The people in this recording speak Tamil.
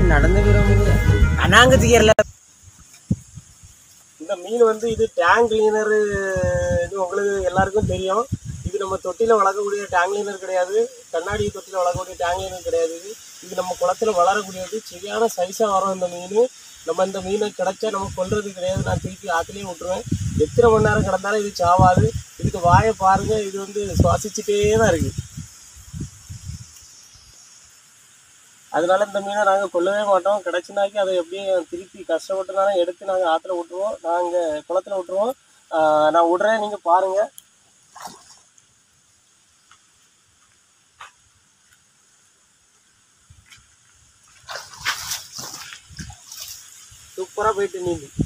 நடந்து போயிடும் அனாங்கத்துக்கு ஏறல இந்த மீன் வந்து இது டேங்க் கிளீனர் இது உங்களுக்கு எல்லாருக்கும் தெரியும் இது நம்ம தொட்டியில் வளர்க்கக்கூடிய டேங்க் கிளீனர் கிடையாது கண்ணாடி தொட்டியில் வளர்க்கக்கூடிய டேங்க் கிளீனர் கிடையாது இது இது நம்ம குளத்துல வளரக்கூடியது சரியான சைஸாக வரும் இந்த மீன் நம்ம இந்த மீனை கிடைச்சா நம்ம கொல்றது கிடையாது நான் திருப்பி ஆற்றுலேயே விட்டுருவேன் எத்தனை மணி நேரம் கிடந்தாலும் இது சாவாது இதுக்கு வாயை பாருங்க இது வந்து சுவாசிச்சுட்டே தான் இருக்கு அதனால இந்த மீனை நாங்கள் கொல்லவே மாட்டோம் கிடச்சினாக்கி அதை எப்படியும் திருப்பி கஷ்டப்பட்டுனாலும் எடுத்து நாங்கள் ஆற்றுல விட்டுருவோம் நாங்கள் குளத்துல விட்டுருவோம் ஆஹ் நான் விடுறேன் நீங்கள் பாருங்கள் சூப்பராக போயிட்டு நீந்தி